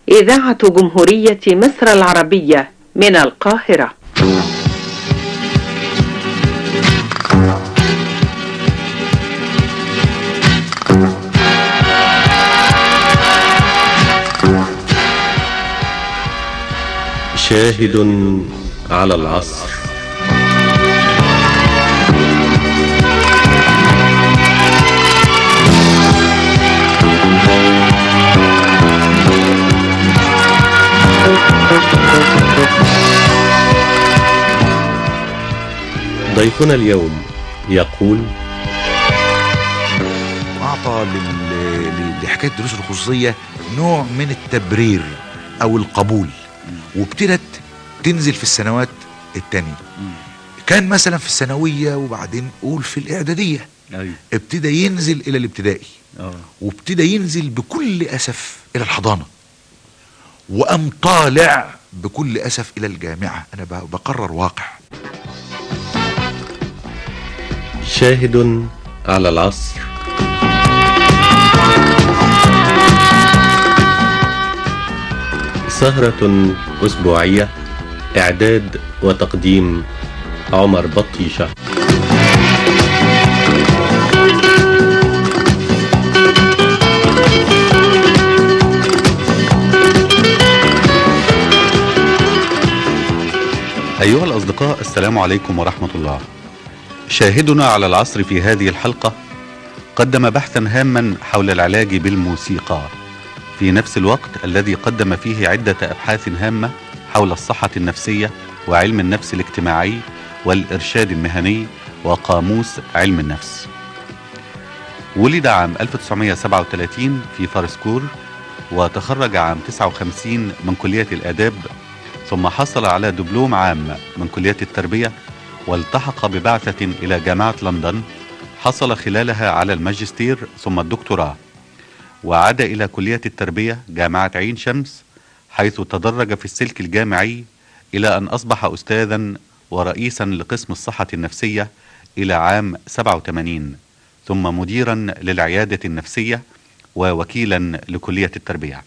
إذاعة جمهورية مصر العربية من القاهرة شاهد على العصر ضيفنا اليوم يقول أعطى لل- ل- لحكاية الدروس الخصوصية نوع من التبرير أو القبول وابتدت تنزل في السنوات التانية كان مثلا في الثانوية وبعدين قول في الإعدادية ايوه ابتدى ينزل إلى الابتدائي اه وابتدى ينزل بكل أسف إلى الحضانة وأم طالع بكل أسف إلى الجامعة أنا ب- بقرر واقع شاهد على العصر سهرة أسبوعية إعداد وتقديم عمر بطيشة أيها الأصدقاء السلام عليكم ورحمة الله شاهدنا على العصر في هذه الحلقة قدم بحثا هاما حول العلاج بالموسيقى في نفس الوقت الذي قدم فيه عدة أبحاث هامة حول الصحة النفسية وعلم النفس الاجتماعي والإرشاد المهني وقاموس علم النفس ولد عام 1937 في فارسكور وتخرج عام 59 من كلية الآداب ثم حصل على دبلوم عام من كلية التربية والتحق ببعثة إلى جامعة لندن حصل خلالها على الماجستير ثم الدكتوراه وعاد إلى كلية التربية جامعة عين شمس حيث تدرج في السلك الجامعي إلى أن أصبح أستاذا ورئيسا لقسم الصحة النفسية إلى عام 87 ثم مديرا للعيادة النفسية ووكيلا لكلية التربية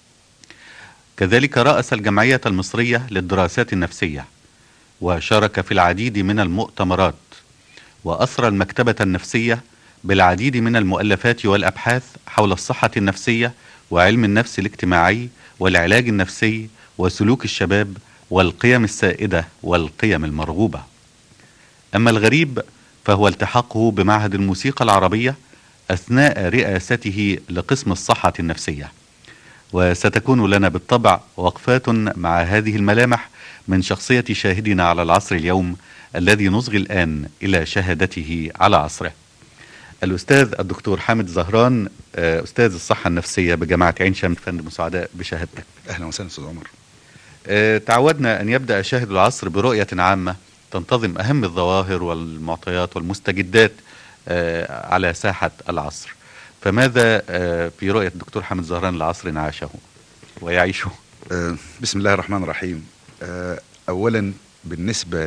كذلك رأس الجمعية المصرية للدراسات النفسية وشارك في العديد من المؤتمرات وأسرى المكتبة النفسية بالعديد من المؤلفات والأبحاث حول الصحة النفسية وعلم النفس الاجتماعي والعلاج النفسي وسلوك الشباب والقيم السائدة والقيم المرغوبة أما الغريب فهو التحاقه بمعهد الموسيقى العربية أثناء رئاسته لقسم الصحة النفسية وستكون لنا بالطبع وقفات مع هذه الملامح من شخصية شاهدنا على العصر اليوم الذي نصغي الآن إلى شهادته على عصره الأستاذ الدكتور حامد زهران آه، أستاذ الصحة النفسية بجامعة عين شمس فندم سعداء بشهادتك أهلا وسهلا أستاذ عمر آه، تعودنا أن يبدأ شاهد العصر برؤية عامة تنتظم أهم الظواهر والمعطيات والمستجدات آه، على ساحة العصر فماذا آه، في رؤية الدكتور حامد زهران لعصر عاشه ويعيشه آه، بسم الله الرحمن الرحيم آه، اولا بالنسبه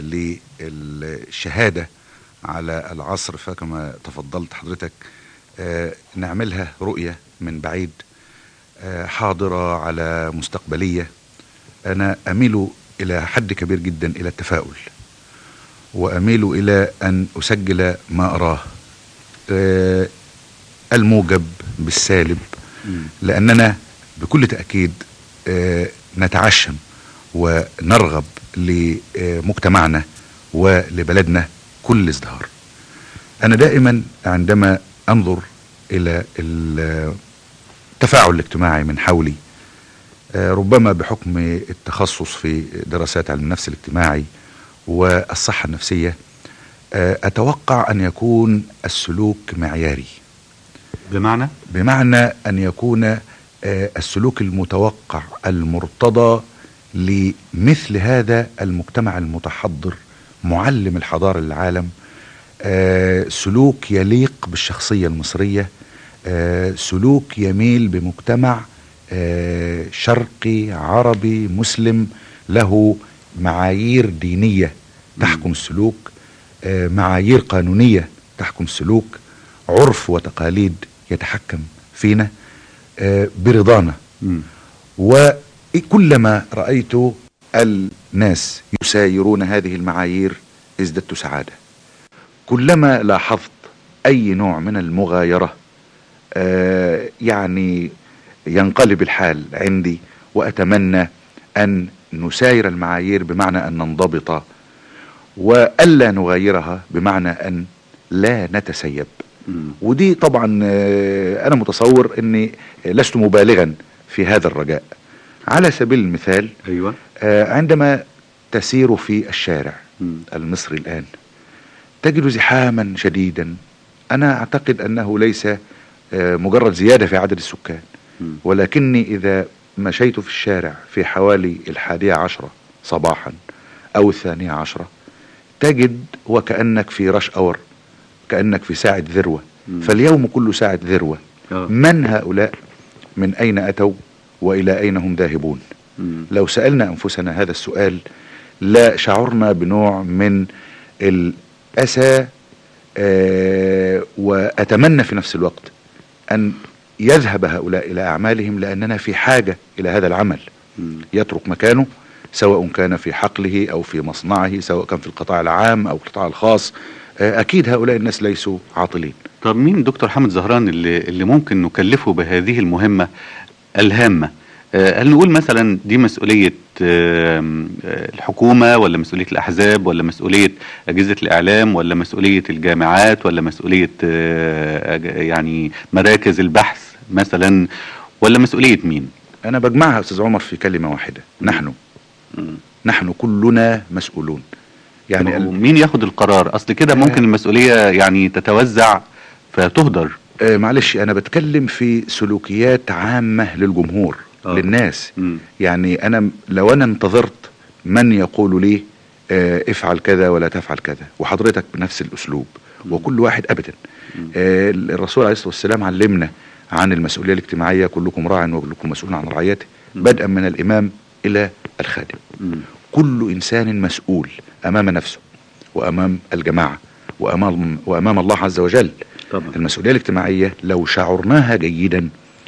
للشهاده على العصر فكما تفضلت حضرتك آه، نعملها رؤيه من بعيد آه، حاضره على مستقبليه انا اميل الى حد كبير جدا الى التفاؤل واميل الى ان اسجل ما اراه آه، الموجب بالسالب لاننا بكل تاكيد آه، نتعشم ونرغب لمجتمعنا ولبلدنا كل ازدهار انا دائما عندما انظر الى التفاعل الاجتماعي من حولي آه، ربما بحكم التخصص في دراسات علم النفس الاجتماعي والصحه النفسيه آه، اتوقع ان يكون السلوك معياري بمعنى بمعنى ان يكون آه، السلوك المتوقع المرتضى لمثل هذا المجتمع المتحضر معلم الحضاره للعالم آه، سلوك يليق بالشخصيه المصريه آه، سلوك يميل بمجتمع آه، شرقي عربي مسلم له معايير دينيه تحكم السلوك آه، معايير قانونيه تحكم السلوك عرف وتقاليد يتحكم فينا آه، برضانا مم. وكلما رأيت الناس يسايرون هذه المعايير ازددت سعادة كلما لاحظت أي نوع من المغايرة آه، يعني ينقلب الحال عندي وأتمنى أن نساير المعايير بمعنى أن ننضبط وألا نغيرها بمعنى أن لا نتسيب مم. ودي طبعا آه، انا متصور اني لست مبالغا في هذا الرجاء على سبيل المثال ايوه آه، عندما تسير في الشارع مم. المصري الان تجد زحاما شديدا انا اعتقد انه ليس آه، مجرد زياده في عدد السكان مم. ولكني اذا مشيت في الشارع في حوالي الحادية عشرة صباحا او الثانية عشرة تجد وكأنك في رش اور كأنك في ساعة ذروة مم. فاليوم كله ساعة ذروة آه. من هؤلاء من أين أتوا وإلى أين هم ذاهبون مم. لو سألنا أنفسنا هذا السؤال لا شعرنا بنوع من الأسى آه، وأتمنى في نفس الوقت أن يذهب هؤلاء إلى أعمالهم لأننا في حاجة إلى هذا العمل مم. يترك مكانه سواء كان في حقله أو في مصنعه سواء كان في القطاع العام أو القطاع الخاص آه، أكيد هؤلاء الناس ليسوا عاطلين طب مين دكتور حامد زهران اللي, اللي ممكن نكلفه بهذه المهمة الهامة آه، هل نقول مثلا دي مسؤولية آم، آه، الحكومة ولا مسؤولية الأحزاب ولا مسؤولية أجهزة الإعلام ولا مسؤولية الجامعات ولا مسؤولية آه، أج- يعني مراكز البحث مثلا ولا مسؤولية مين؟ أنا بجمعها أستاذ عمر في كلمة واحدة نحن مم. نحن كلنا مسؤولون يعني ال- مين ياخد القرار؟ أصل كده ممكن المسؤولية يعني تتوزع فتهدر آه، معلش أنا بتكلم في سلوكيات عامة للجمهور آه. للناس مم. يعني أنا لو أنا انتظرت من يقول لي آه، افعل كذا ولا تفعل كذا وحضرتك بنفس الأسلوب وكل واحد أبدا آه، الرسول عليه الصلاة والسلام علمنا عن المسؤولية الاجتماعية كلكم راع وكلكم مسؤول عن رعيته بدءا من الإمام إلى الخادم مم. كل إنسان مسؤول أمام نفسه وأمام الجماعة وأمام, وأمام الله عز وجل طبعا المسؤولية الاجتماعية لو شعرناها جيدا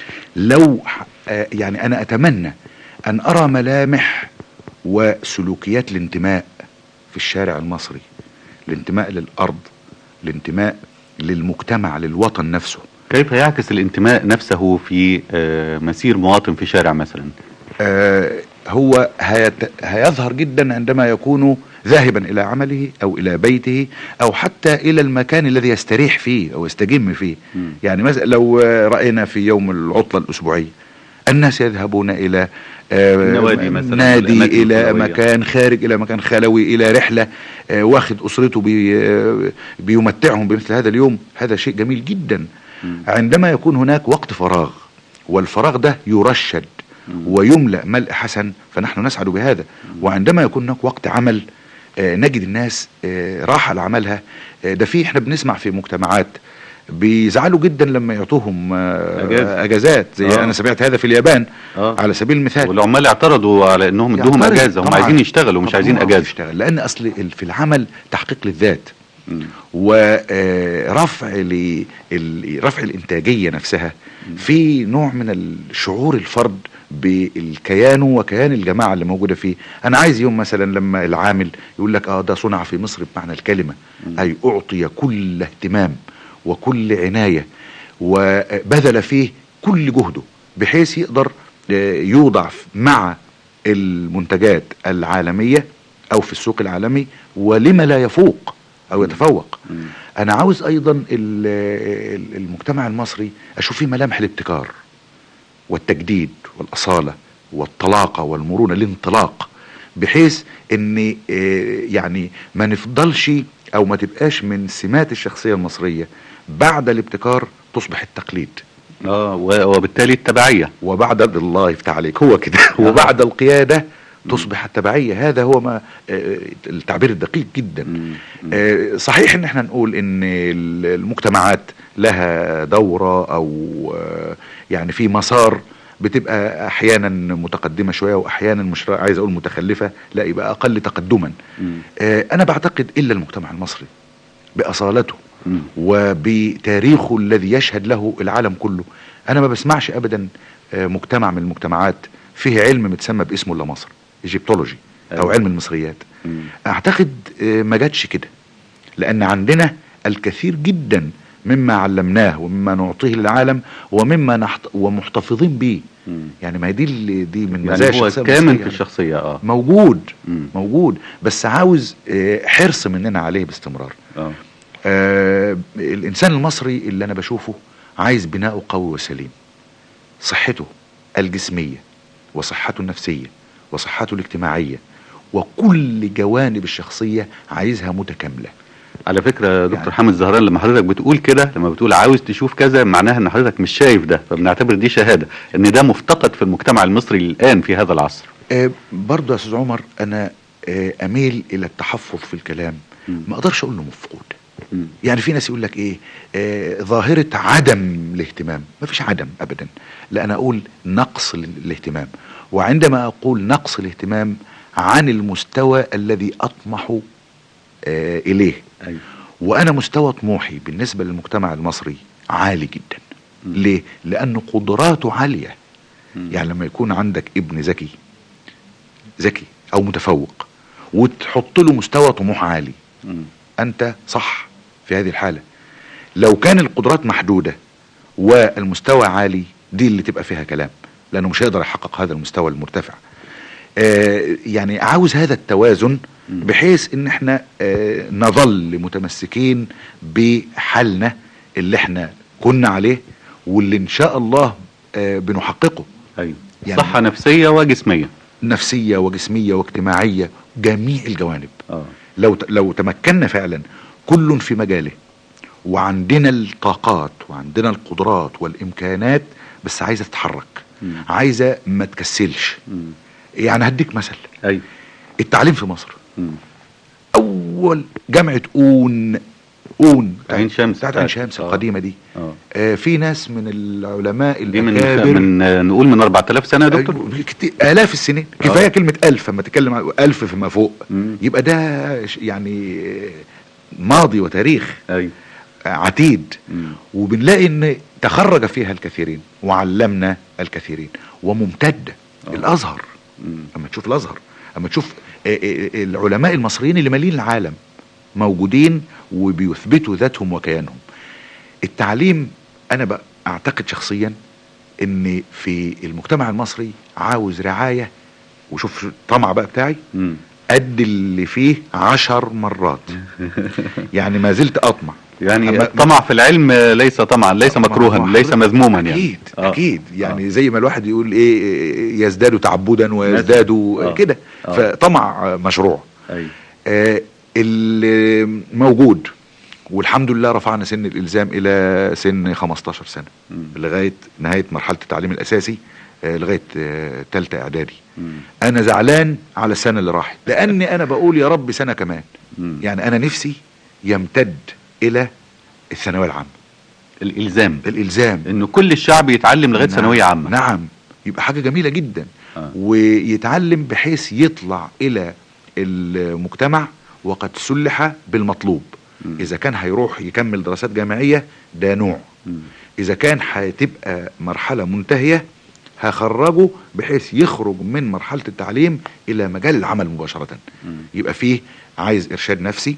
لو ح- آه، يعني أنا أتمنى أن أرى ملامح وسلوكيات الانتماء في الشارع المصري الانتماء للأرض الانتماء للمجتمع للوطن نفسه كيف يعكس الانتماء نفسه في آه، مسير مواطن في شارع مثلا آه، هو هيت... هيظهر جدا عندما يكون ذاهبا الى عمله او الى بيته او حتى الى المكان الذي يستريح فيه او يستجم فيه مم. يعني مثلا لو آه، راينا في يوم العطله الاسبوعيه الناس يذهبون الى آه، النوادي مثلاً نادي والأماكن الى الخلوية. مكان خارج الى مكان خلوي الى رحله آه، واخد اسرته بي آه، بيمتعهم بمثل هذا اليوم هذا شيء جميل جدا مم. عندما يكون هناك وقت فراغ والفراغ ده يرشد ويملأ ملء حسن فنحن نسعد بهذا وعندما يكون هناك وقت عمل آه، نجد الناس آه، راحة لعملها آه، ده في احنا بنسمع في مجتمعات بيزعلوا جدا لما يعطوهم آه، أجازة. اجازات زي آه. انا سمعت هذا في اليابان آه. على سبيل المثال والعمال اعترضوا على انهم ادوهم يعترض اجازه هم طبعاً. عايزين يشتغلوا مش طبعاً عايزين هم عاوزين اجازه يشتغل لان اصل ال- في العمل تحقيق للذات مم. ورفع ل- ال- رفع الانتاجيه نفسها في نوع من الشعور الفرد بالكيان وكيان الجماعه اللي موجوده فيه انا عايز يوم مثلا لما العامل يقول لك اه ده صنع في مصر بمعنى الكلمه اي اعطي كل اهتمام وكل عنايه وبذل فيه كل جهده بحيث يقدر آه، يوضع مع المنتجات العالميه او في السوق العالمي ولما لا يفوق او يتفوق مم. انا عاوز ايضا ال- ال- المجتمع المصري اشوف فيه ملامح الابتكار والتجديد والاصاله والطلاقه والمرونه الانطلاق بحيث ان آه، يعني ما نفضلش او ما تبقاش من سمات الشخصيه المصريه بعد الابتكار تصبح التقليد اه و- وبالتالي التبعيه وبعد الله يفتح عليك هو كده وبعد القياده تصبح التبعيه هذا هو ما آه، التعبير الدقيق جدا مم. مم. آه، صحيح ان احنا نقول ان ال- المجتمعات لها دورة او آه، يعني في مسار بتبقى احيانا متقدمة شوية واحيانا مش عايز اقول متخلفة لا يبقى اقل تقدما مم. آه، انا بعتقد الا المجتمع المصري باصالته مم. وبتاريخه الذي يشهد له العالم كله انا ما بسمعش ابدا آه، مجتمع من المجتمعات فيه علم متسمى باسمه الا مصر ايجيبتولوجي او أيوة. علم المصريات مم. اعتقد آه، ما جاتش كده لان عندنا الكثير جدا مما علمناه ومما نعطيه للعالم ومما نحت... ومحتفظين به مم. يعني ما هي دي اللي دي من مزايا يعني هو الشخصية كامن المصرية في يعني. الشخصية اه موجود مم. موجود بس عاوز آه، حرص مننا عليه باستمرار اه آه الانسان المصري اللي انا بشوفه عايز بناؤه قوي وسليم صحته الجسميه وصحته النفسيه وصحته الاجتماعيه وكل جوانب الشخصيه عايزها متكامله على فكرة يا دكتور يعني- حامد زهران لما حضرتك بتقول كده لما بتقول عاوز تشوف كذا معناها ان حضرتك مش شايف ده فبنعتبر دي شهادة ان ده مفتقد في المجتمع المصري الان في هذا العصر آه برضه يا استاذ عمر انا آه اميل الى التحفظ في الكلام مم. ما اقدرش اقول له مفقود مم. يعني في ناس يقول لك ايه آه ظاهرة عدم الاهتمام ما فيش عدم ابدا لا انا اقول نقص ال- الاهتمام وعندما اقول نقص الاهتمام عن المستوى الذي اطمح آه اليه ايوه وانا مستوى طموحي بالنسبة للمجتمع المصري عالي جدا مم. ليه لان قدراته عالية مم. يعني لما يكون عندك ابن ذكي ذكي او متفوق وتحط له مستوى طموح عالي مم. انت صح في هذه الحالة لو كان القدرات محدودة والمستوى عالي دي اللي تبقى فيها كلام لانه مش هيقدر يحقق هذا المستوى المرتفع آه يعني عاوز هذا التوازن مم. بحيث ان احنا آه نظل متمسكين بحالنا اللي احنا كنا عليه واللي ان شاء الله آه بنحققه ايوه يعني- صحة نفسية وجسمية نفسية وجسمية واجتماعية جميع الجوانب اه لو لو تمكنا فعلا كل في مجاله وعندنا الطاقات وعندنا القدرات والامكانات بس عايزه تتحرك مم. عايزه ما تكسلش مم. يعني هديك مثل ايوه التعليم في مصر مم. اول جامعه اون اون عين شمس بتاعت عين بتاعت- شمس آه. القديمه دي اه آه في ناس من العلماء دي من الاكابر من آه، نقول من 4000 سنة يا دكتور أيوة، كتير- آلاف السنين كفاية كلمة ألف لما تتكلم عن ألف فيما فوق مم. يبقى ده ش- يعني آه، ماضي وتاريخ ايوه آه، عتيد مم. وبنلاقي ان تخرج فيها الكثيرين وعلمنا الكثيرين وممتدة آه. الازهر مم. اما تشوف الازهر اما تشوف آه، آه، آه، العلماء المصريين اللي مالين العالم موجودين وبيثبتوا ذاتهم وكيانهم التعليم انا بقى اعتقد شخصيا ان في المجتمع المصري عاوز رعاية وشوف الطمع بقى بتاعي مم. قد اللي فيه عشر مرات يعني ما زلت اطمع يعني أما- الطمع في العلم ليس طمعا ليس مكروها ما هو ليس حضرتك- مذموما يعني اكيد آه. اكيد يعني آه. زي ما الواحد يقول ايه يزداد تعبدا ويزداد آه. كده آه. فطمع مشروع ايوه آه اللي موجود والحمد لله رفعنا سن الالزام الى سن 15 سنه مم. لغايه نهايه مرحله التعليم الاساسي آه لغايه ثالثه اعدادي مم. انا زعلان على السنه اللي راحت لاني انا بقول يا رب سنه كمان مم. يعني انا نفسي يمتد الى الثانويه العامه الالزام الالزام انه كل الشعب يتعلم لغايه نعم، ثانويه عامه نعم يبقى حاجة جميلة جدا آه. ويتعلم بحيث يطلع إلى المجتمع وقد سلح بالمطلوب مم. إذا كان هيروح يكمل دراسات جامعية ده نوع مم. إذا كان هتبقى مرحلة منتهية هخرجه بحيث يخرج من مرحلة التعليم إلى مجال العمل مباشرة مم. يبقى فيه عايز إرشاد نفسي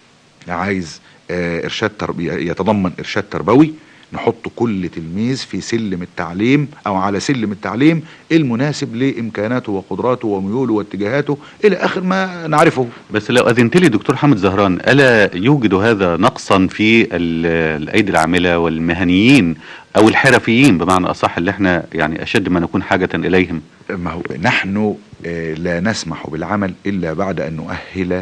عايز آه، إرشاد تربية يتضمن إرشاد تربوي نحط كل تلميذ في سلم التعليم أو على سلم التعليم المناسب لإمكاناته وقدراته وميوله واتجاهاته إلى آخر ما نعرفه بس لو اذنت لي دكتور حامد زهران الا يوجد هذا نقصا في ال- الايدي العامله والمهنيين او الحرفيين بمعنى اصح اللي احنا يعني اشد ما نكون حاجه اليهم ما هو نحن آه، لا نسمح بالعمل إلا بعد أن نؤهل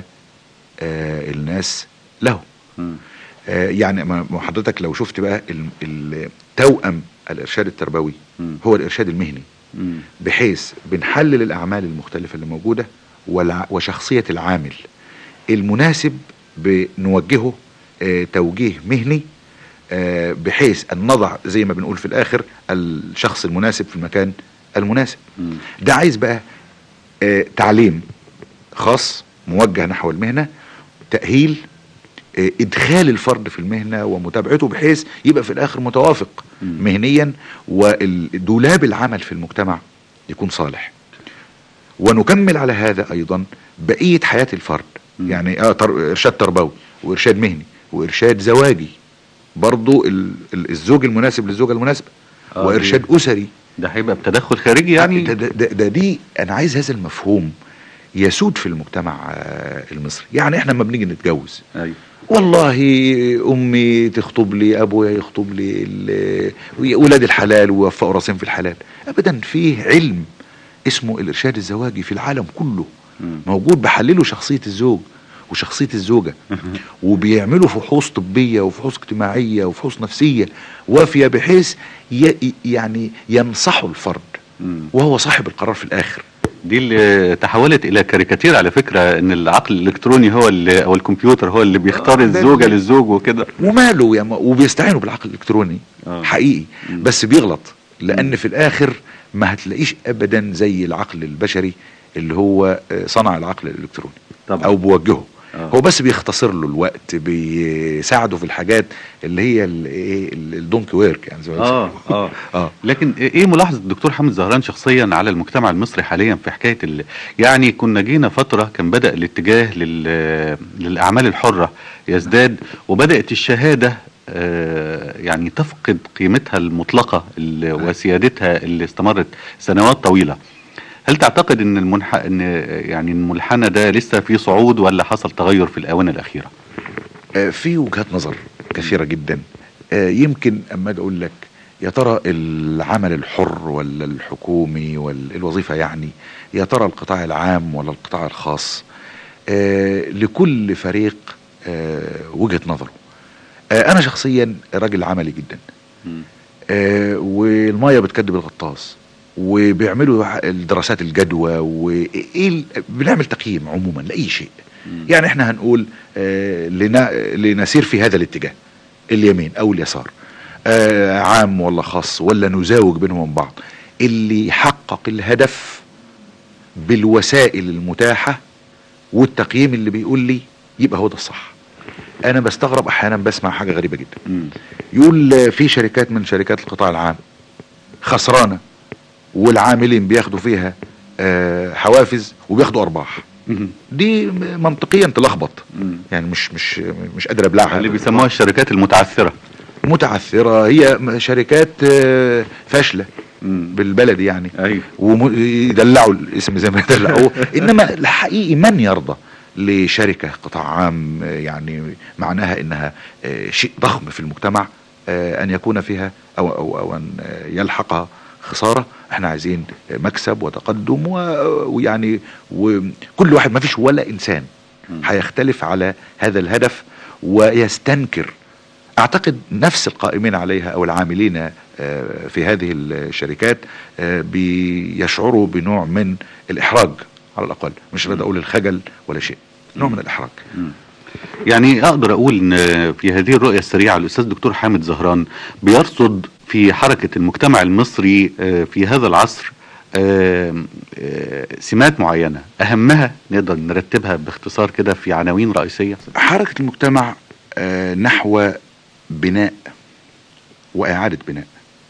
آه، الناس له مم. آه، يعني ما ما حضرتك لو شفت بقى ال- ال- توأم الإرشاد التربوي مم. هو الإرشاد المهني مم. بحيث بنحلل الأعمال المختلفة اللي موجودة والع- وشخصية العامل المناسب بنوجهه آه، توجيه مهني آه، بحيث أن نضع زي ما بنقول في الآخر الشخص المناسب في المكان المناسب مم. ده عايز بقى آه، تعليم خاص موجه نحو المهنة تأهيل آه، إدخال الفرد في المهنة ومتابعته بحيث يبقى في الآخر متوافق مم. مهنيا ودولاب العمل في المجتمع يكون صالح ونكمل على هذا ايضا بقيه حياه الفرد مم. يعني اه تر... ارشاد تربوي وارشاد مهني وارشاد زواجي برضو ال... ال- الزوج المناسب للزوجه المناسبه آه، وارشاد اسري ده هيبقى بتدخل خارجي يعني ده, ده, ده دي انا عايز هذا المفهوم يسود في المجتمع آه، المصري يعني احنا لما بنيجي نتجوز ايوه والله امي تخطب لي ابويا يخطب لي ال- ولاد الحلال ويوفقوا راسين في الحلال ابدا فيه علم اسمه الارشاد الزواجي في العالم كله مم. موجود بحللوا شخصيه الزوج وشخصيه الزوجه وبيعملوا فحوص طبيه وفحوص اجتماعيه وفحوص نفسيه وافيه بحيث ي- يعني ينصحوا الفرد مم. وهو صاحب القرار في الاخر دي اللي تحولت الى كاريكاتير على فكره ان العقل الالكتروني هو اللي او الكمبيوتر هو اللي بيختار آه، ده الزوجه اللي- للزوج وكده وماله يا ما وبيستعينوا بالعقل الالكتروني آه. حقيقي مم. بس بيغلط لان مم. في الاخر ما هتلاقيش ابدا زي العقل البشري اللي هو آه، صنع العقل الالكتروني طبعا او بيوجهه آه. هو بس بيختصر له الوقت بيساعده في الحاجات اللي هي ال- ايه ال- الدونكي ويرك يعني زي ما اه بيقولوا. اه اه لكن ايه ملاحظه الدكتور حامد زهران شخصيا على المجتمع المصري حاليا في حكايه ال... يعني كنا جينا فتره كان بدا الاتجاه لل... للاعمال الحره يزداد وبدات الشهاده آه، يعني تفقد قيمتها المطلقه ال- وسيادتها اللي استمرت سنوات طويله هل تعتقد ان المنح... ان يعني الملحنه ده لسه في صعود ولا حصل تغير في الاونه الاخيره آه، في وجهات نظر كثيره جدا آه، يمكن اما اجي اقول لك يا ترى العمل الحر ولا الحكومي ولا الوظيفه يعني يا ترى القطاع العام ولا القطاع الخاص آه، لكل فريق آه، وجهه نظره آه، انا شخصيا راجل عملي جدا مم. آه، والميه بتكدب الغطاس وبيعملوا الدراسات الجدوى وايه ال- بنعمل تقييم عموما لاي شيء مم. يعني احنا هنقول آه، لنا- لنسير في هذا الاتجاه اليمين او اليسار آه، عام ولا خاص ولا نزاوج بينهم وبين بعض اللي يحقق الهدف بالوسائل المتاحة والتقييم اللي بيقول لي يبقى هو ده الصح انا بستغرب احيانا بسمع حاجة غريبة جدا مم. يقول آه، في شركات من شركات القطاع العام خسرانة والعاملين بياخدوا فيها آه، حوافز وبياخدوا ارباح مم. دي منطقيا تلخبط مم. يعني مش مش مش قادر ابلعها اللي بيسموها الشركات المتعثره متعثره هي م- شركات آه، فاشله مم. بالبلدي يعني ايوه ويدلعوا الاسم زي ما يدلعوه انما الحقيقي من يرضى لشركه قطاع عام آه، يعني معناها انها آه، شيء ضخم في المجتمع آه، ان يكون فيها او او, أو ان آه، يلحقها خساره احنا عايزين مكسب وتقدم و- ويعني وكل واحد ما فيش ولا انسان مم. هيختلف على هذا الهدف ويستنكر اعتقد نفس القائمين عليها او العاملين آه، في هذه الشركات آه، بيشعروا بنوع من الاحراج على الاقل مش راضي اقول الخجل ولا شيء نوع من الاحراج يعني اقدر اقول ان في هذه الرؤيه السريعه الاستاذ دكتور حامد زهران بيرصد في حركه المجتمع المصري آه، في هذا العصر آه، آه، سمات معينه اهمها نقدر نرتبها باختصار كده في عناوين رئيسيه حركه المجتمع آه، نحو بناء واعاده بناء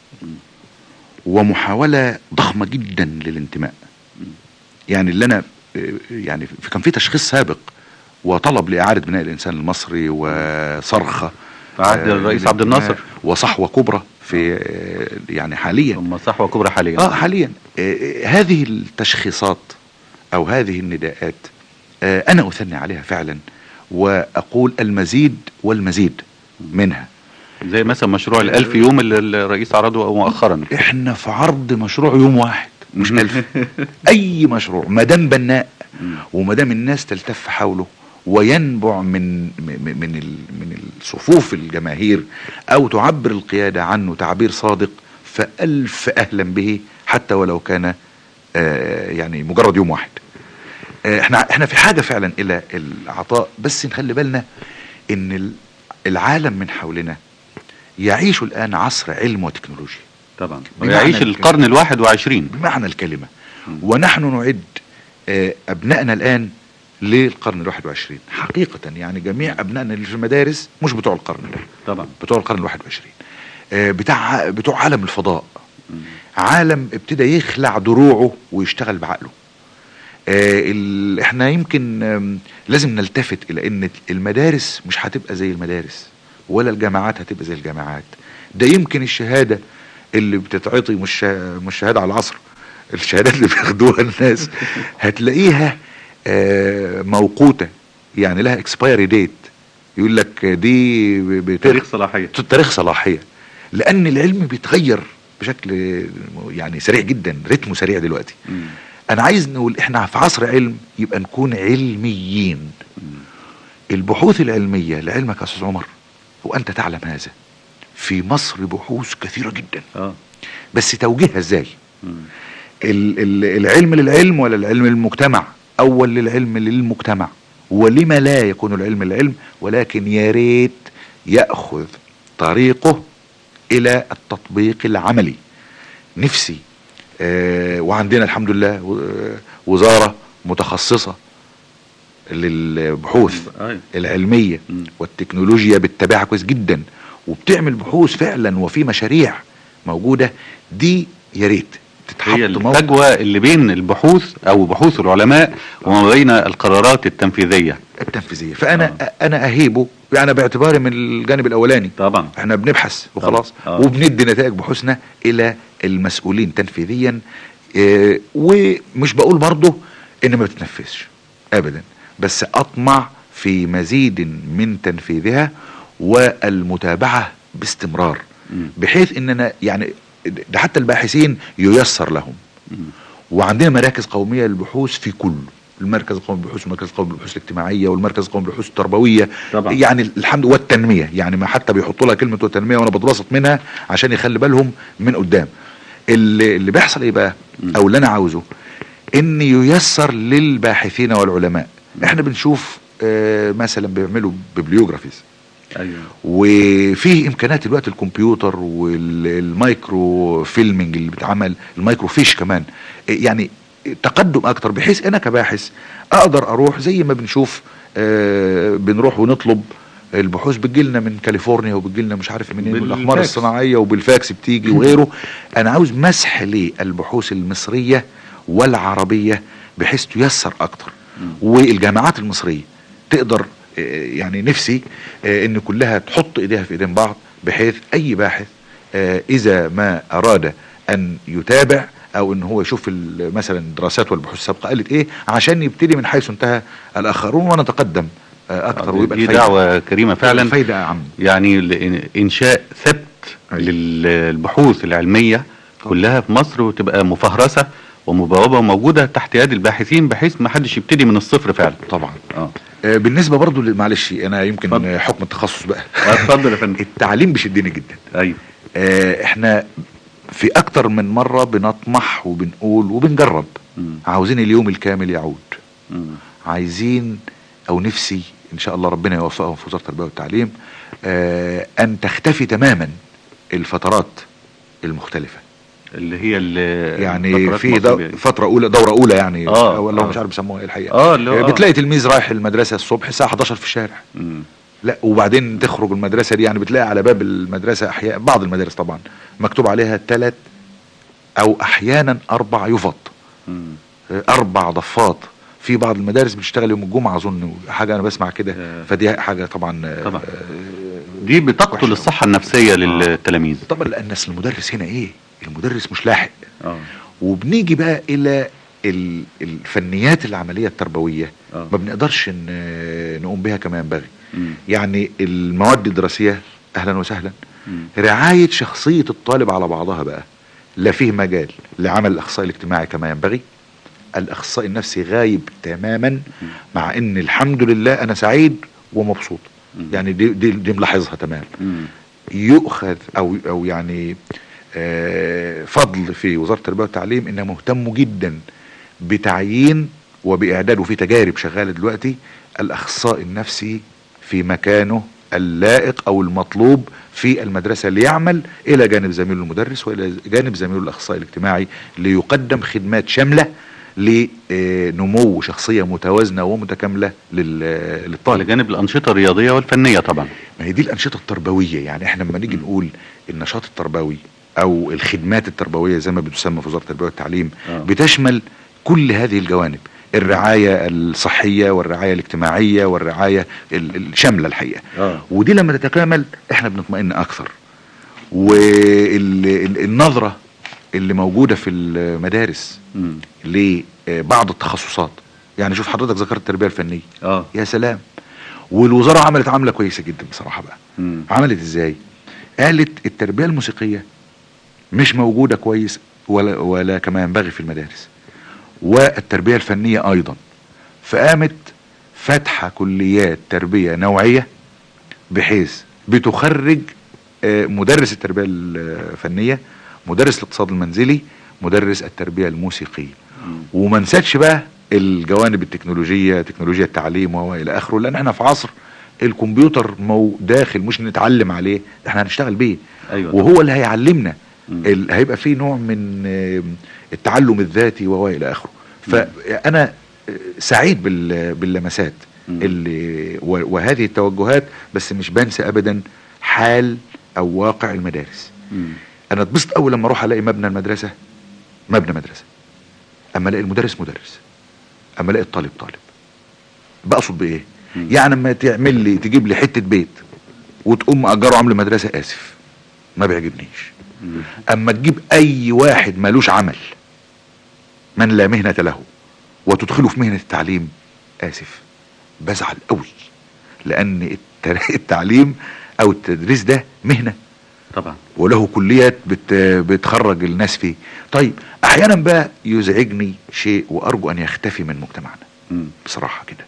ومحاوله ضخمه جدا للانتماء يعني اللي انا آه، يعني في- كان في تشخيص سابق وطلب لاعاده بناء الانسان المصري وصرخه في عهد آه، الرئيس عبد للانتماء الناصر وصحوه كبرى في آه، يعني حاليا ثم صحوه كبرى حاليا اه حاليا آه، هذه التشخيصات او هذه النداءات آه، انا اثني عليها فعلا واقول المزيد والمزيد منها زي مثلا مشروع الألف يوم اللي الرئيس عرضه مؤخرا احنا في عرض مشروع يوم واحد مش مم. ألف اي مشروع ما دام بناء مم. وما دام الناس تلتف حوله وينبع من من من ال- من الصفوف الجماهير او تعبر القياده عنه تعبير صادق فالف اهلا به حتى ولو كان آه، يعني مجرد يوم واحد آه، احنا احنا في حاجه فعلا الى العطاء بس نخلي بالنا ان ال- العالم من حولنا يعيش الان عصر علم وتكنولوجيا طبعا بمعنى ويعيش الكلمة. القرن الواحد وعشرين بمعنى الكلمة مم. ونحن نعد آه، أبنائنا الآن للقرن الواحد وعشرين حقيقة يعني جميع أبنائنا اللي في المدارس مش بتوع القرن ده طبعا بتوع القرن الواحد وعشرين آه، بتاع بتوع عالم الفضاء عالم ابتدى يخلع دروعه ويشتغل بعقله آه ال... احنا يمكن آم، لازم نلتفت الى ان المدارس مش هتبقى زي المدارس ولا الجامعات هتبقى زي الجامعات ده يمكن الشهاده اللي بتتعطي مش شا- مش شهاده على العصر الشهادات اللي بياخدوها الناس هتلاقيها آه موقوته يعني لها اكسبايري ديت يقول لك دي بتاريخ تاريخ صلاحيه تاريخ صلاحيه لان العلم بيتغير بشكل يعني سريع جدا رتمه سريع دلوقتي مم. انا عايز نقول احنا في عصر علم يبقى نكون علميين البحوث العلميه لعلمك يا استاذ عمر وانت تعلم هذا في مصر بحوث كثيره جدا اه بس توجيهها ازاي مم. ال- ال- العلم للعلم ولا العلم للمجتمع اول للعلم للمجتمع ولما لا يكون العلم للعلم ولكن يا ريت ياخذ طريقه الى التطبيق العملي نفسي آه وعندنا الحمد لله و- آه، وزاره متخصصه للبحوث أيوة. العلميه مم. والتكنولوجيا بتتابعها كويس جدا وبتعمل بحوث فعلا وفي مشاريع موجوده دي يا ريت تتحط هي موقع الفجوه اللي بين البحوث او بحوث العلماء وما بين القرارات التنفيذيه التنفيذيه فانا آه. انا اهيبه يعني باعتباري من الجانب الاولاني طبعا احنا بنبحث وخلاص آه. وبندي نتائج بحوثنا الى المسؤولين تنفيذيا اه ومش بقول برضه ان ما بتتنفذش ابدا بس اطمع في مزيد من تنفيذها والمتابعه باستمرار مم. بحيث اننا يعني ده حتى الباحثين ييسر لهم مم. وعندنا مراكز قوميه للبحوث في كل المركز القومي للبحوث والمركز القومي للبحوث الاجتماعيه والمركز القومي للبحوث التربويه طبعا. يعني الحمد والتنميه يعني ما حتى بيحطوا لها كلمه والتنميه وانا بتبسط منها عشان يخلي بالهم من قدام اللي, اللي بيحصل ايه بقى مم. او اللي انا عاوزه ان ييسر للباحثين والعلماء احنا بنشوف آه مثلا بيعملوا ببليوجرافيز ايوه وفيه امكانيات الوقت الكمبيوتر والمايكرو فيلمنج اللي بيتعمل المايكرو فيش كمان يعني تقدم اكتر بحيث انا كباحث اقدر اروح زي ما بنشوف آه بنروح ونطلب البحوث بتجيلنا من كاليفورنيا وبتجيلنا مش عارف منين بالفاكس. والاقمار الصناعيه وبالفاكس بتيجي وغيره انا عاوز مسح للبحوث المصريه والعربيه بحيث تيسر اكتر والجامعات المصريه تقدر آه، يعني نفسي آه، ان كلها تحط ايديها في ايدين بعض بحيث اي باحث آه، اذا ما اراد ان يتابع او ان هو يشوف ال- مثلا الدراسات والبحوث السابقه قالت ايه عشان يبتدي من حيث انتهى الاخرون ونتقدم آه، اكتر ويبقى دي الفايدة- دعوه كريمه فعلا الفايده اعم يعني ل- انشاء ثبت أيوة. للبحوث العلميه كلها في مصر وتبقى مفهرسه ومبوبه وموجوده تحت يد الباحثين بحيث ما حدش يبتدي من الصفر فعلا طبعا اه آه، بالنسبه برضو ل- معلش انا يمكن اتفضل. آه، حكم التخصص بقى اتفضل يا فندم التعليم بيشدني جدا ايوه آه، احنا في اكتر من مرة بنطمح وبنقول وبنجرب مم. عاوزين اليوم الكامل يعود مم. عايزين او نفسي ان شاء الله ربنا يوفقهم في وزارة التربية والتعليم آه ان تختفي تماما الفترات المختلفة اللي هي اللي يعني فترات في مصر دو بي- اه دورة دورة اولى يعني آه، ولا آه. مش عارف بيسموها ايه الحقيقة اه اللي هو آه، آه. بتلاقي تلميذ رايح المدرسة الصبح الساعة 11 في الشارع مم. لا وبعدين تخرج المدرسة دي يعني بتلاقي على باب المدرسة أحياء بعض المدارس طبعا مكتوب عليها ثلاث أو أحيانا أربع يفط مم. أربع ضفات في بعض المدارس بتشتغل يوم الجمعة أظن حاجة أنا بسمع كده آه. فدي حاجة طبعا آه، طبعا. آه، دي بتقتل وحشة. الصحه النفسيه للتلاميذ طبعا لأن أصل المدرس هنا إيه المدرس مش لاحق اه وبنيجي بقى إلى ال- الفنيات العملية التربوية آه. ما بنقدرش ن- نقوم بها كما ينبغي مم. يعني المواد الدراسية أهلا وسهلا مم. رعاية شخصية الطالب على بعضها بقى لا فيه مجال لعمل الأخصائي الاجتماعي كما ينبغي الأخصائي النفسي غايب تماما مع أن الحمد لله أنا سعيد ومبسوط مم. يعني دي, دي, دي ملاحظها تمام مم. يؤخذ أو, أو يعني آه، فضل في وزارة التربية والتعليم إنها مهتم جدا بتعيين وبإعداد وفي تجارب شغالة دلوقتي الأخصائي النفسي في مكانه اللائق أو المطلوب في المدرسة ليعمل إلى جانب زميله المدرس وإلى جانب زميله الأخصائي الاجتماعي ليقدم خدمات شاملة لنمو شخصية متوازنة ومتكاملة لل- للطالب لجانب الانشطه الرياضيه والفنيه طبعا ما هي دي الأنشطة التربوية يعني احنا لما نيجي نقول النشاط التربوي او الخدمات التربويه زي ما بتسمى في وزاره التربيه والتعليم آه. بتشمل كل هذه الجوانب الرعايه الصحيه والرعايه الاجتماعيه والرعايه ال- الشامله الحقيقه اه ودي لما تتكامل احنا بنطمئن اكثر والنظره اللي موجوده في المدارس مم. لبعض التخصصات يعني شوف حضرتك ذكرت التربيه الفنيه اه يا سلام والوزاره عملت عمله كويسه جدا بصراحه بقى مم. عملت ازاي قالت التربيه الموسيقيه مش موجوده كويس ولا ولا كما ينبغي في المدارس والتربيه الفنيه ايضا فقامت فاتحه كليات تربيه نوعيه بحيث بتخرج آه، مدرس التربيه الفنيه مدرس الاقتصاد المنزلي مدرس التربيه الموسيقيه مم. وما نسيتش بقى الجوانب التكنولوجيه تكنولوجيا التعليم وهو الى اخره لان احنا في عصر الكمبيوتر مو داخل مش نتعلم عليه ده احنا هنشتغل بيه ايوه وهو اللي هيعلمنا مم. ال- هيبقى فيه نوع من آه، التعلم الذاتي وهو الى اخره فانا آه، سعيد بال- باللمسات مم. اللي و- وهذه التوجهات بس مش بنسى ابدا حال او واقع المدارس مم. انا اتبسط اول لما اروح الاقي مبنى المدرسه مبنى مدرسه اما الاقي المدرس مدرس اما الاقي الطالب طالب بقصد بايه مم. يعني اما تعمل لي تجيب لي حته بيت وتقوم مأجره عامل مدرسه اسف ما بيعجبنيش مم. اما تجيب اي واحد مالوش عمل من لا مهنه له وتدخله في مهنه التعليم اسف بزعل قوي لان الت- التعليم او التدريس ده مهنه طبعا وله كليات بت بتخرج الناس فيه طيب احيانا بقى يزعجني شيء وارجو ان يختفي من مجتمعنا مم. بصراحه كده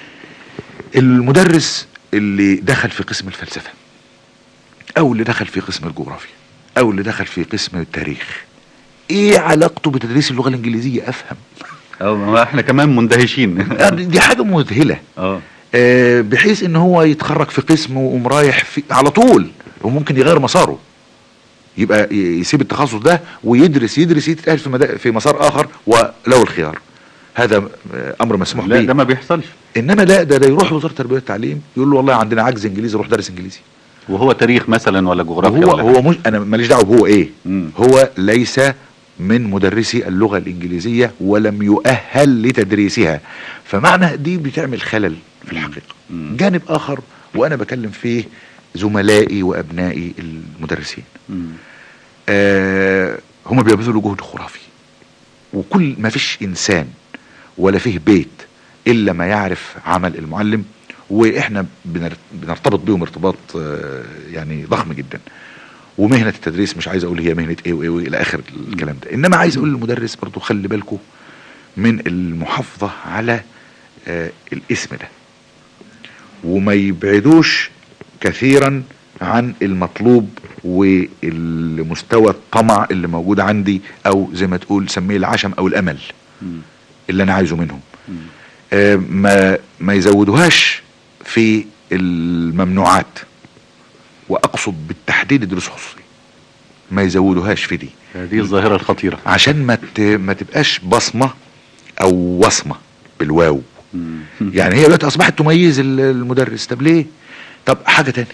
المدرس اللي دخل في قسم الفلسفه او اللي دخل في قسم الجغرافيا او اللي دخل في قسم التاريخ ايه علاقته بتدريس اللغه الانجليزيه افهم اه ما احنا كمان مندهشين دي حاجه مذهله اه آه، بحيث ان هو يتخرج في قسم ويقوم رايح في على طول وممكن يغير مساره يبقى ي- يسيب التخصص ده ويدرس يدرس يتأهل في مدا... في مسار اخر ولو الخيار هذا آه، امر مسموح لا ده به ما بيحصلش انما لا ده, ده يروح وزاره التربيه والتعليم يقول له والله عندنا عجز انجليزي روح درس انجليزي وهو تاريخ مثلا ولا جغرافيا هو ولا هو مش انا ماليش دعوه هو ايه مم. هو ليس من مدرسي اللغه الانجليزيه ولم يؤهل لتدريسها فمعنى دي بتعمل خلل في الحقيقه مم. جانب اخر وانا بكلم فيه زملائي وابنائي المدرسين مم. آه هم بيبذلوا جهد خرافي وكل ما فيش انسان ولا فيه بيت الا ما يعرف عمل المعلم واحنا بنر- بنرتبط بيهم ارتباط آه يعني ضخم جدا ومهنه التدريس مش عايز اقول هي مهنه ايه وايه وايه الى اخر الكلام ده انما عايز اقول للمدرس برضو خلي بالكم من المحافظه على آه الاسم ده وما يبعدوش كثيرا عن المطلوب والمستوى الطمع اللي موجود عندي او زي ما تقول سميه العشم او الامل مم. اللي انا عايزه منهم مم. آه، ما ما يزودوهاش في الممنوعات واقصد بالتحديد الدروس الخصوصيه ما يزودوهاش في دي هذه الظاهرة الخطيرة عشان ما ت- ما تبقاش بصمه او وصمه بالواو مم. يعني هي دلوقتي اصبحت تميز ال- المدرس طب ليه طب حاجه تانية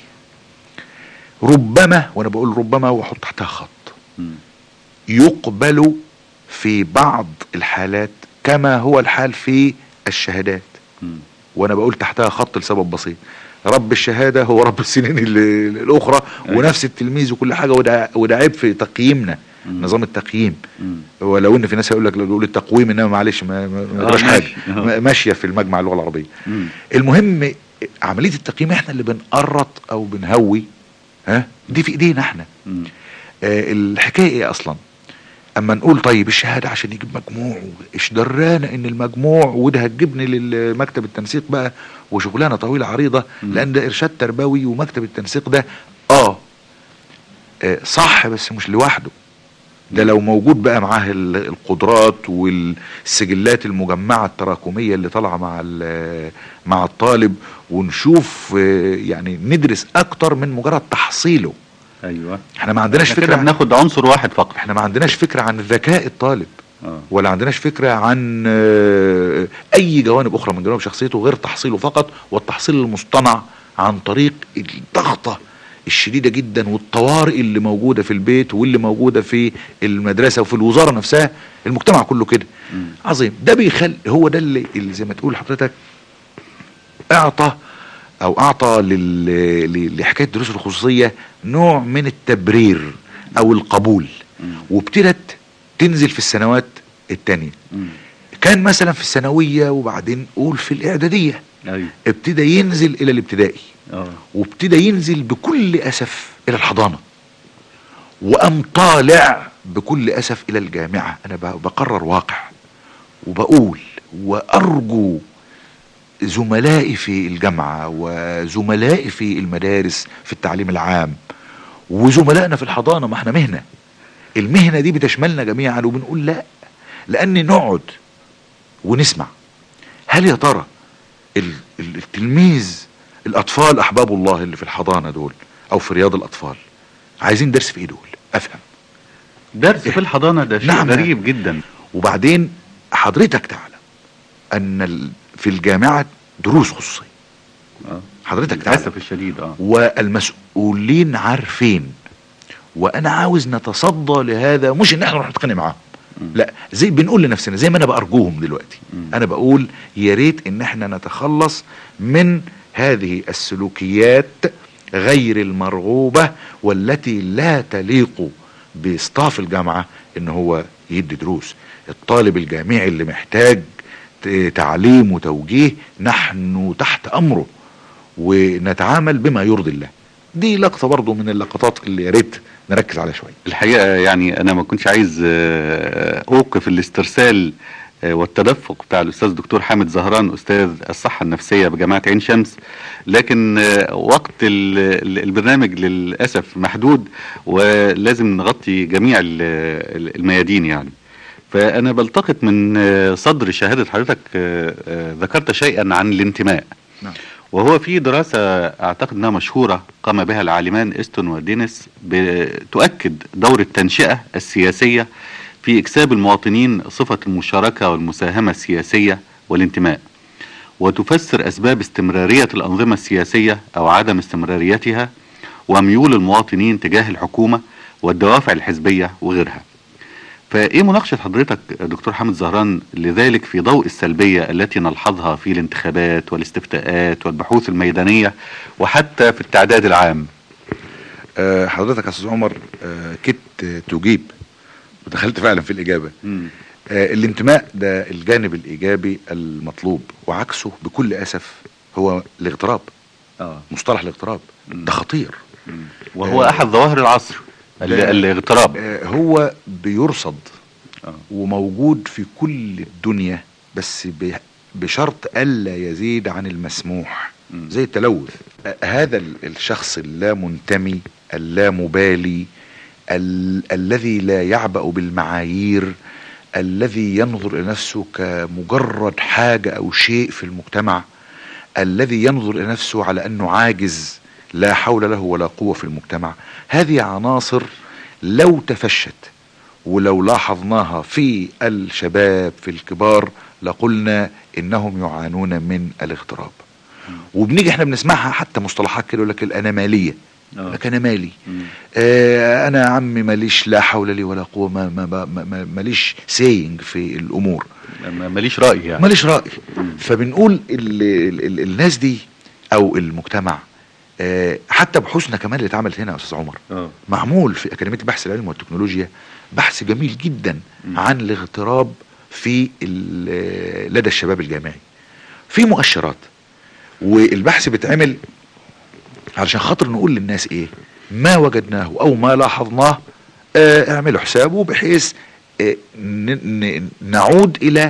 ربما وانا بقول ربما واحط تحتها خط مم. يقبل في بعض الحالات كما هو الحال في الشهادات مم. وانا بقول تحتها خط لسبب بسيط رب الشهاده هو رب السنين ال- الاخرى أيوة. ونفس التلميذ وكل حاجه وده وده عيب في تقييمنا مم. نظام التقييم مم. ولو ان في ناس هيقول لك لو بيقول التقويم انما معلش ما ما- ما آه، يجراش حاجه ماشي. آه. ما- ماشيه في المجمع اللغه العربيه مم. المهم عمليه التقييم احنا اللي بنقرط او بنهوي ها دي في ايدينا احنا مم. آه الحكايه ايه اصلا اما نقول طيب الشهاده عشان يجيب مجموع ايش درانا ان المجموع وده هتجيبني للمكتب التنسيق بقى وشغلانه طويله عريضه مم. لان ده ارشاد تربوي ومكتب التنسيق ده اه آه، صح بس مش لوحده ده لو موجود بقى معاه ال- القدرات والسجلات المجمعة التراكمية اللي طالعة مع ال- مع الطالب ونشوف آه، يعني ندرس اكتر من مجرد تحصيله ايوه احنا ما عندناش احنا كده فكرة عن- بناخد عنصر واحد فقط احنا ما عندناش فكرة عن ذكاء الطالب اه ولا عندناش فكرة عن آه، اي جوانب اخرى من جوانب شخصيته غير تحصيله فقط والتحصيل المصطنع عن طريق الضغطة الشديده جدا والطوارئ اللي موجوده في البيت واللي موجوده في المدرسه وفي الوزاره نفسها المجتمع كله كده مم. عظيم ده بيخلي هو ده اللي, اللي زي ما تقول حضرتك اعطى او اعطى لل... ل- لحكايه الدروس الخصوصيه نوع من التبرير او القبول مم. وابتدت تنزل في السنوات التانية مم. كان مثلا في الثانويه وبعدين قول في الاعداديه ايوه ابتدى ينزل الى الابتدائي اه وابتدى ينزل بكل اسف الى الحضانه وقام طالع بكل اسف الى الجامعه انا ب- بقرر واقع وبقول وارجو زملائي في الجامعه وزملائي في المدارس في التعليم العام وزملائنا في الحضانه ما احنا مهنه المهنه دي بتشملنا جميعا وبنقول لا لان نقعد ونسمع هل يا ترى ال- ال- التلميذ الاطفال احباب الله اللي في الحضانه دول او في رياض الاطفال عايزين درس في ايه دول افهم درس في الحضانه ده شيء نعم. غريب جدا وبعدين حضرتك تعلم ان ال- في الجامعه دروس خصوصيه اه حضرتك تعلم للاسف الشديد اه والمسؤولين عارفين وانا عاوز نتصدى لهذا مش ان احنا نروح نتخانق معاهم مم. لا زي بنقول لنفسنا زي ما انا بارجوهم دلوقتي مم. انا بقول يا ريت ان احنا نتخلص من هذه السلوكيات غير المرغوبه والتي لا تليق باصطاف الجامعه ان هو يدي دروس الطالب الجامعي اللي محتاج ت- تعليم وتوجيه نحن تحت امره ونتعامل بما يرضي الله دي لقطه برضو من اللقطات اللي يا ريت نركز عليها شويه الحقيقه يعني انا ما كنتش عايز آه، اوقف الاسترسال آه، والتدفق بتاع الاستاذ دكتور حامد زهران استاذ الصحه النفسيه بجامعه عين شمس لكن آه، وقت ال- ال- البرنامج للاسف محدود ولازم نغطي جميع ال- ال- الميادين يعني فانا بلتقط من آه، صدر شهاده حضرتك آه، آه، ذكرت شيئا عن الانتماء نعم. وهو في دراسة أعتقد أنها مشهورة قام بها العالمان إستون ودينيس بتؤكد دور التنشئة السياسية في إكساب المواطنين صفة المشاركة والمساهمة السياسية والانتماء وتفسر أسباب استمرارية الأنظمة السياسية أو عدم استمراريتها وميول المواطنين تجاه الحكومة والدوافع الحزبية وغيرها فايه مناقشه حضرتك دكتور حامد زهران لذلك في ضوء السلبيه التي نلحظها في الانتخابات والاستفتاءات والبحوث الميدانيه وحتى في التعداد العام آه، حضرتك يا استاذ عمر آه، كدت آه، تجيب ودخلت فعلا في الاجابه آه، الانتماء ده الجانب الايجابي المطلوب وعكسه بكل اسف هو الاغتراب اه مصطلح الاغتراب مم. ده خطير وهو آه. احد ظواهر العصر ال- ده- الاغتراب آه، هو بيرصد آه. وموجود في كل الدنيا بس ب- بشرط الا يزيد عن المسموح مم. زي التلوث آه، هذا ال- الشخص اللامنتمي اللامبالي ال- الذي لا يعبأ بالمعايير الذي ينظر الى نفسه كمجرد حاجه او شيء في المجتمع الذي ينظر الى نفسه على انه عاجز لا حول له ولا قوه في المجتمع هذه عناصر لو تفشت ولو لاحظناها في الشباب في الكبار لقلنا انهم يعانون من الاغتراب وبنيجي احنا بنسمعها حتى مصطلحات كده يقول لك الاناماليه آه. لك انا مالي مم. آه انا يا عمي ماليش لا حول لي ولا قوه ما ما ما ما ماليش سينج في الامور ما- ماليش راي يعني ماليش راي مم. فبنقول ال ال ال الناس دي او المجتمع آه حتى بحوثنا كمان اللي اتعملت هنا يا استاذ عمر اه معمول في اكاديميه البحث العلمي والتكنولوجيا بحث جميل جدا مم. عن الاغتراب في ال- لدى الشباب الجامعي في مؤشرات والبحث بيتعمل علشان خاطر نقول للناس ايه ما وجدناه او ما لاحظناه آه اعملوا حسابه بحيث آه ن- ن- نعود الى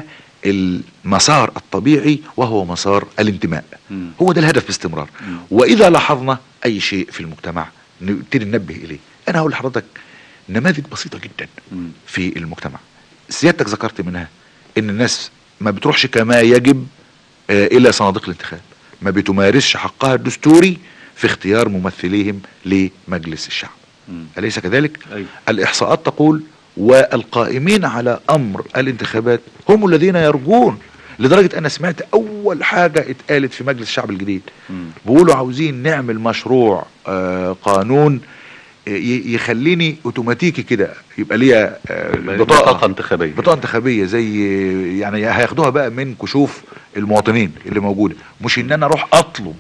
المسار الطبيعي وهو مسار الانتماء مم. هو ده الهدف باستمرار مم. واذا لاحظنا اي شيء في المجتمع نبتدي ننبه اليه انا هقول لحضرتك نماذج بسيطه جدا مم. في المجتمع سيادتك ذكرت منها ان الناس ما بتروحش كما يجب آه، الى صناديق الانتخاب ما بتمارسش حقها الدستوري في اختيار ممثليهم لمجلس الشعب مم. اليس كذلك أيوة. الاحصاءات تقول والقائمين على امر الانتخابات هم الذين يرجون لدرجه انا سمعت اول حاجه اتقالت في مجلس الشعب الجديد مم. بيقولوا عاوزين نعمل مشروع آه قانون ي- يخليني اوتوماتيكي كده يبقى ليا آه بطاقة بطاقه انتخابية بطاقه انتخابيه زي يعني هياخدوها بقى من كشوف المواطنين اللي موجوده مش ان انا اروح اطلب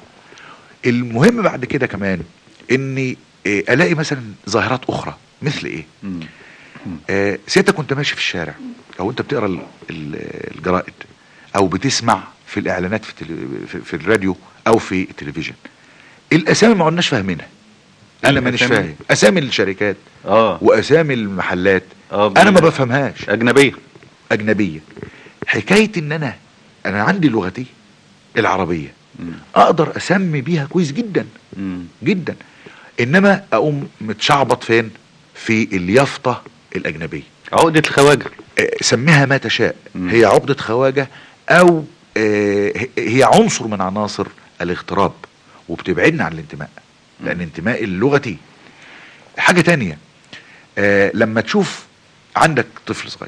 المهم بعد كده كمان اني آه، الاقي مثلا ظاهرات اخرى مثل ايه مم. آه، سيادتك كنت ماشي في الشارع او انت بتقرا ال- ال- الجرائد او بتسمع في الاعلانات في, التل- في, في الراديو او في التلفزيون الاسامي ما عدناش فاهمينها انا مانيش الأسامي؟ فاهم اسامي الشركات اه واسامي المحلات اه انا ما بفهمهاش اجنبية اجنبيه حكايه ان انا انا عندي لغتي العربيه مم. اقدر اسمي بيها كويس جدا مم. جدا انما اقوم متشعبط فين في اليافطه الاجنبيه عقدة الخواجة آه، سميها ما تشاء مم. هي عقدة خواجة او آه، هي عنصر من عناصر الاغتراب وبتبعدنا عن الانتماء لان انتماء اللغتي حاجة تانية آه، لما تشوف عندك طفل صغير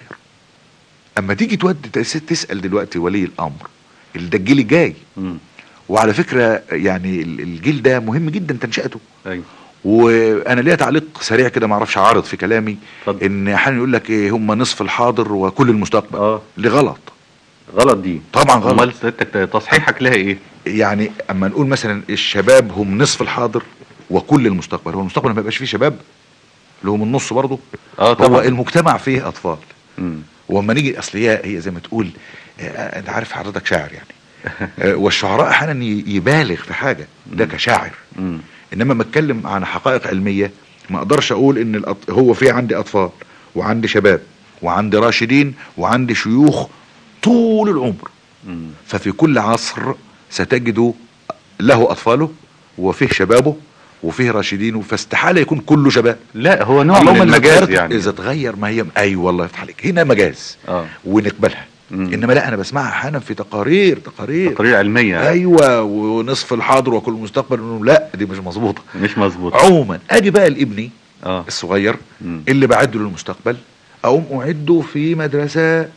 اما تيجي تودي تس- تسأل دلوقتي ولي الامر اللي ده الجيل الجاي مم. وعلى فكرة يعني ال- الجيل ده مهم جدا تنشئته ايوه وانا ليا تعليق سريع كده ما اعرفش اعارض في كلامي اتفضل. ان احيانا يقول لك ايه هم نصف الحاضر وكل المستقبل اه اللي غلط غلط دي طبعا غلط. امال سيادتك تصحيحك لها ايه يعني اما نقول مثلا الشباب هم نصف الحاضر وكل المستقبل هو المستقبل ما يبقاش فيه شباب اللي هم النص برضه اه هو طبعا المجتمع فيه اطفال مم. واما نيجي اصل هي هي زي ما تقول آه، انت عارف حضرتك شاعر يعني آه، والشعراء احيانا ي- يبالغ في حاجه ده كشاعر مم. انما ما اتكلم عن حقائق علميه ما اقدرش اقول ان الأط... هو في عندي اطفال وعندي شباب وعندي راشدين وعندي شيوخ طول العمر مم. ففي كل عصر ستجد له اطفاله وفيه شبابه وفيه راشدين فاستحاله يكون كله شباب لا هو نوع اللهم من إذا المجاز اتغيرت- يعني اذا اتغير ما هي اي والله يفتح عليك هنا مجاز اه ونقبلها مم. انما لا انا بسمعها احيانا في تقارير تقارير تقارير علمية ايوه ونصف الحاضر وكل المستقبل إنه لا دي مش مظبوطه مش مظبوط عموما اجي بقى لابني اه الصغير مم. اللي بعده للمستقبل اقوم اعده في مدرسه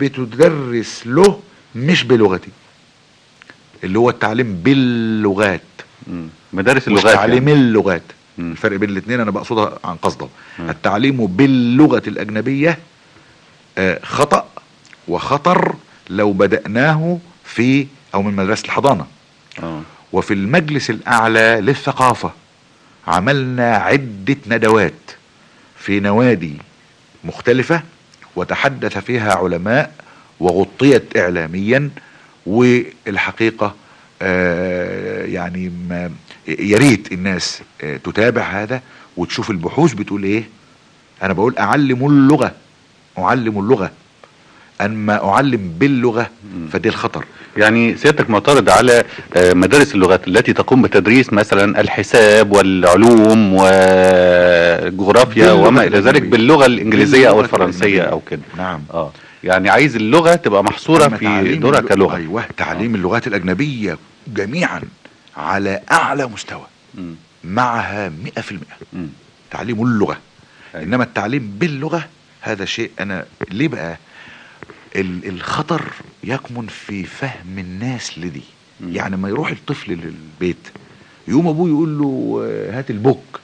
بتدرس له مش بلغتي اللي هو التعليم باللغات مم. مدارس مش اللغات تعليم يعني. اللغات مم. الفرق بين الاثنين انا بقصدها عن قصده مم. التعليم باللغه الاجنبيه آه، خطا وخطر لو بداناه في او من مدرسه الحضانه اه وفي المجلس الأعلى للثقافة عملنا عدة ندوات في نوادي مختلفة وتحدث فيها علماء وغطيت إعلاميا والحقيقة آه، يعني ما يا ريت الناس آه، تتابع هذا وتشوف البحوث بتقول ايه انا بقول اعلم اللغة اعلم اللغة اما اعلم باللغة فدي الخطر يعني سيادتك معترض على آه، مدارس اللغات التي تقوم بتدريس مثلا الحساب والعلوم والجغرافيا باللغة وما الى ذلك الأجنبية. باللغه الانجليزيه او باللغة الفرنسيه الأجنبية. او كده نعم اه يعني عايز اللغه تبقى محصوره أما في تعليم دورها اللغة- كلغه ايوه تعليم اللغات الاجنبيه جميعا على اعلى مستوى مم. معها 100% مم. تعليم اللغه أيوة. انما التعليم باللغه هذا شيء انا ليه بقى ال- الخطر يكمن في فهم الناس لدي مم. يعني ما يروح الطفل للبيت يقوم ابوه يقول له آه، هات البوك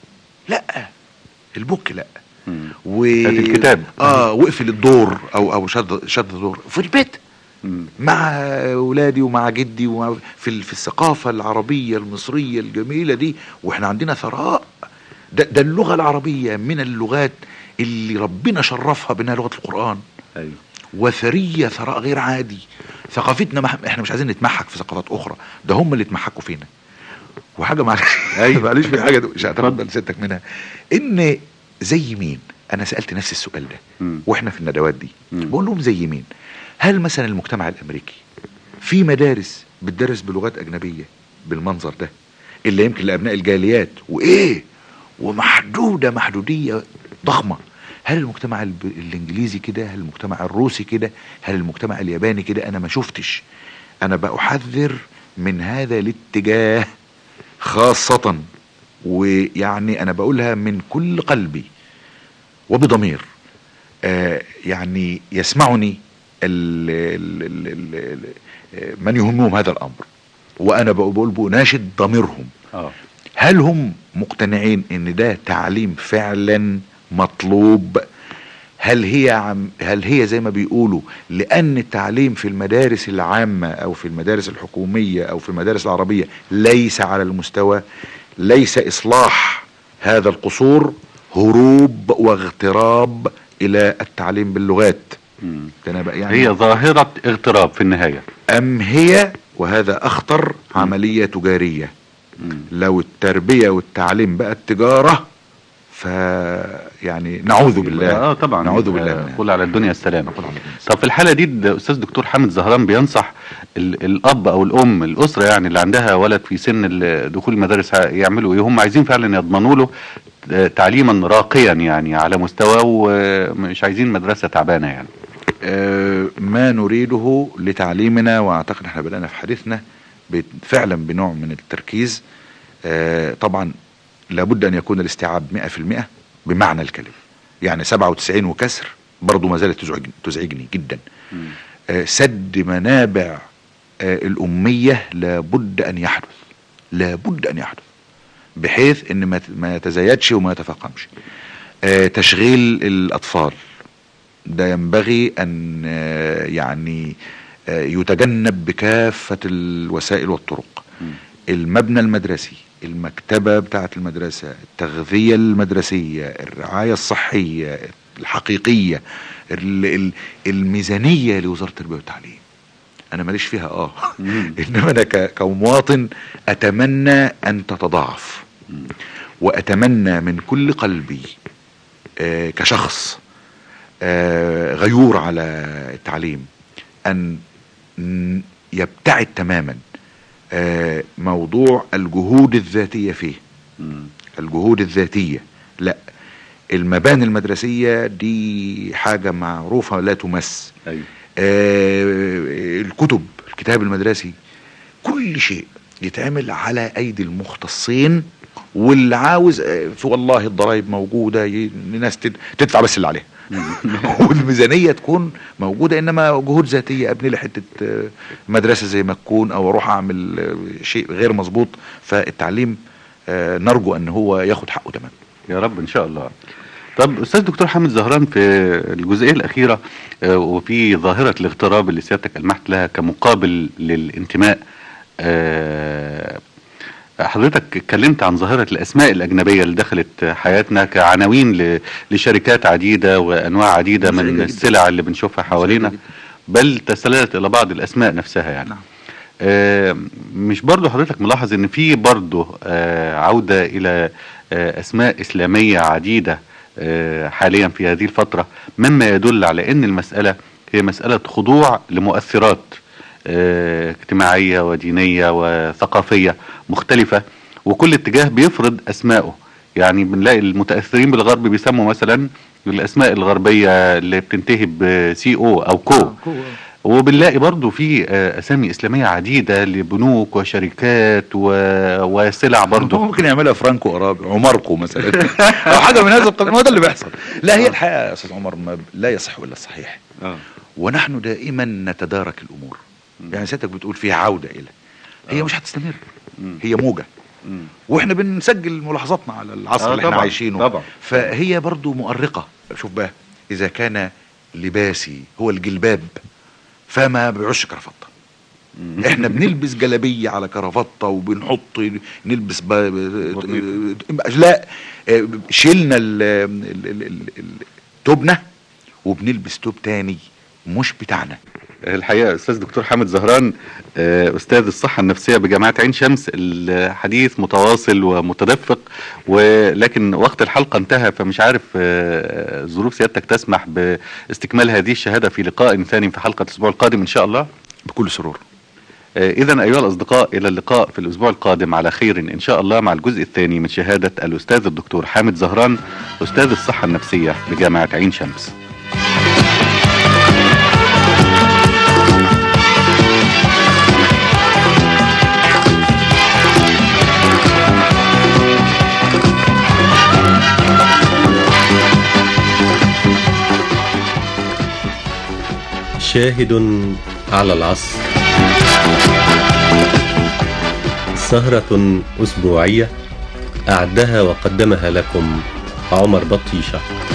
لا البوك لا مم. و... هات الكتاب. اه واقفل الدور او او شد شد الدور في البيت مم. مع اولادي ومع جدي ومع في ال- في الثقافه العربيه المصريه الجميله دي واحنا عندنا ثراء ده, ده اللغه العربيه من اللغات اللي ربنا شرفها بانها لغه القران ايوه وثريه ثراء غير عادي ثقافتنا مح... احنا مش عايزين نتمحك في ثقافات اخرى ده هم اللي اتمحكوا فينا وحاجه معلش أيوة. معلش في حاجه مش هتفضل ستك منها ان زي مين انا سالت نفسي السؤال ده مم. واحنا في الندوات دي مم. بقول لهم زي مين هل مثلا المجتمع الامريكي في مدارس بتدرس بلغات اجنبيه بالمنظر ده اللي يمكن لابناء الجاليات وايه ومحدوده محدوديه ضخمه هل المجتمع الب... الانجليزي كده هل المجتمع الروسي كده هل المجتمع الياباني كده انا ما شفتش انا بحذر من هذا الاتجاه خاصه ويعني انا بقولها من كل قلبي وبضمير آه يعني يسمعني ال ال ال ال ال من يهمهم هذا الامر وانا بقول بقول بناشد ضميرهم اه هل هم مقتنعين ان ده تعليم فعلا مطلوب هل هي عم هل هي زي ما بيقولوا لان التعليم في المدارس العامه او في المدارس الحكوميه او في المدارس العربيه ليس على المستوى ليس اصلاح هذا القصور هروب واغتراب الى التعليم باللغات مم. ده أنا بقى يعني هي ظاهرة اغتراب في النهاية ام هي وهذا اخطر عمليه تجاريه مم. لو التربيه والتعليم بقت تجاره ف يعني نعوذ بالله اه طبعا نعوذ بالله آه، منها. قل على الدنيا السلامة نقول على الدنيا طب في الحالة دي د- أستاذ دكتور حامد زهران بينصح ال- الأب أو الأم الأسرة يعني اللي عندها ولد في سن ال- دخول المدارس ه- يعملوا إيه هم عايزين فعلا يضمنوا له آه، تعليما راقيا يعني على مستوى ومش عايزين مدرسة تعبانة يعني آه، ما نريده لتعليمنا واعتقد احنا بدأنا في حديثنا ب- فعلا بنوع من التركيز آه، طبعا لابد ان يكون الاستيعاب 100% بمعنى الكلمة يعني 97 وكسر برضو ما زالت تزعج تزعجني جدا آه، سد منابع آه، الأمية لابد أن يحدث لابد أن يحدث بحيث أن ما ت- ما يتزايدش وما يتفاقمش آه، تشغيل الأطفال ده ينبغي أن آه، يعني آه، يتجنب بكافة الوسائل والطرق المبنى المدرسي المكتبة بتاعة المدرسة التغذية المدرسية الرعاية الصحية الحقيقية ال- ال- الميزانية لوزارة التربية والتعليم أنا ماليش فيها آه مم. إنما أنا ك- كمواطن أتمنى أن تتضاعف وأتمنى من كل قلبي آه، كشخص آه، غيور على التعليم أن ن- يبتعد تماما آه، موضوع الجهود الذاتية فيه مم. الجهود الذاتية لا المباني المدرسية دي حاجة معروفة لا تمس أيوه آه، الكتب الكتاب المدرسي كل شيء يتعمل على ايدي المختصين واللي عاوز آه، في والله الضرائب موجوده ي- الناس تد- تدفع بس اللي عليها والميزانيه تكون موجوده انما جهود ذاتيه ابني لي حته آه، مدرسه زي ما تكون او اروح اعمل آه، شيء غير مظبوط فالتعليم آه، نرجو ان هو ياخد حقه تمام يا رب ان شاء الله طب استاذ دكتور حامد زهران في الجزئيه الاخيره آه، وفي ظاهره الاغتراب اللي سيادتك المحت لها كمقابل للانتماء آه، حضرتك اتكلمت عن ظاهرة الأسماء الأجنبية اللي دخلت حياتنا كعناوين ل- لشركات عديدة وأنواع عديدة مزعجة من جدا. السلع اللي بنشوفها حوالينا جدا. بل تسللت إلى بعض الأسماء نفسها يعني نعم. آه، مش برضو حضرتك ملاحظ ان في برضو آه، عودة الى آه، اسماء اسلامية عديدة آه، حاليا في هذه الفترة مما يدل على ان المسألة هي مسألة خضوع لمؤثرات آه، اجتماعية ودينية وثقافية مختلفة وكل اتجاه بيفرض اسمائه يعني بنلاقي المتأثرين بالغرب بيسموا مثلا الاسماء الغربية اللي بتنتهي بسي او او كو وبنلاقي برضو في آه، اسامي اسلاميه عديده لبنوك وشركات و... وسلع برضو ممكن يعملها فرانكو قرابي عمركو مثلا او حاجه من هذا القبيل ما هو ده اللي بيحصل لا هي الحقيقه يا استاذ عمر ما لا يصح الا الصحيح آه. ونحن دائما نتدارك الامور يعني سيادتك بتقول فيها عوده الى هي مش هتستمر مم. هي موجه مم. واحنا بنسجل ملاحظاتنا على العصر آه اللي احنا طبعاً، عايشينه طبعاً. فهي برضو مؤرقه شوف بقى اذا كان لباسي هو الجلباب فما بيعش كرافطه مم. احنا بنلبس جلابيه على كرافطه وبنحط نلبس ب... لا آه، شلنا ال... ال... ال... ال... ال... توبنا وبنلبس توب تاني مش بتاعنا الحقيقه استاذ دكتور حامد زهران آه، استاذ الصحه النفسيه بجامعه عين شمس الحديث متواصل ومتدفق ولكن وقت الحلقه انتهى فمش عارف آه، ظروف سيادتك تسمح باستكمال هذه الشهاده في لقاء ثاني في حلقه الاسبوع القادم ان شاء الله بكل سرور إذا أيها الأصدقاء إلى اللقاء في الأسبوع القادم على خير إن شاء الله مع الجزء الثاني من شهادة الأستاذ الدكتور حامد زهران أستاذ الصحة النفسية بجامعة عين شمس شاهد على العصر سهرة أسبوعية أعدها وقدمها لكم عمر بطيشة